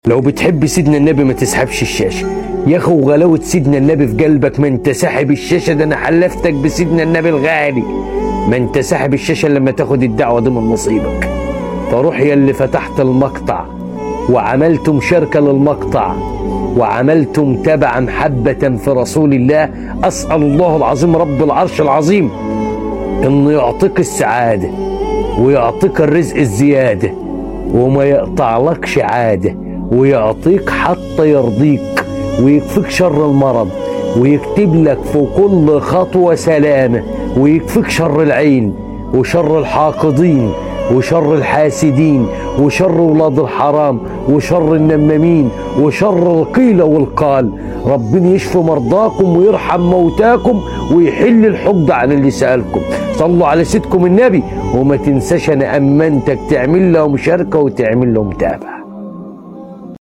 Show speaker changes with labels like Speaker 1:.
Speaker 1: لو بتحب سيدنا النبي ما تسحبش الشاشة يا اخو غلاوة سيدنا النبي في قلبك ما انت ساحب الشاشة ده انا حلفتك بسيدنا النبي الغالي ما انت ساحب الشاشة لما تاخد الدعوة دي من نصيبك فروح يا اللي فتحت المقطع وعملتم شركة للمقطع وعملتم تبع محبة في رسول الله أسأل الله العظيم رب العرش العظيم إنه يعطيك السعادة ويعطيك الرزق الزيادة وما يقطعلكش عادة ويعطيك حتى يرضيك ويكفيك شر المرض ويكتب لك في كل خطوة سلامة ويكفيك شر العين وشر الحاقدين وشر الحاسدين وشر ولاد الحرام وشر النمامين وشر القيل والقال ربنا يشفي مرضاكم ويرحم موتاكم ويحل الحقد عن اللي سألكم صلوا على سيدكم النبي وما تنساش انا امنتك تعمل له مشاركه وتعمل له متابعه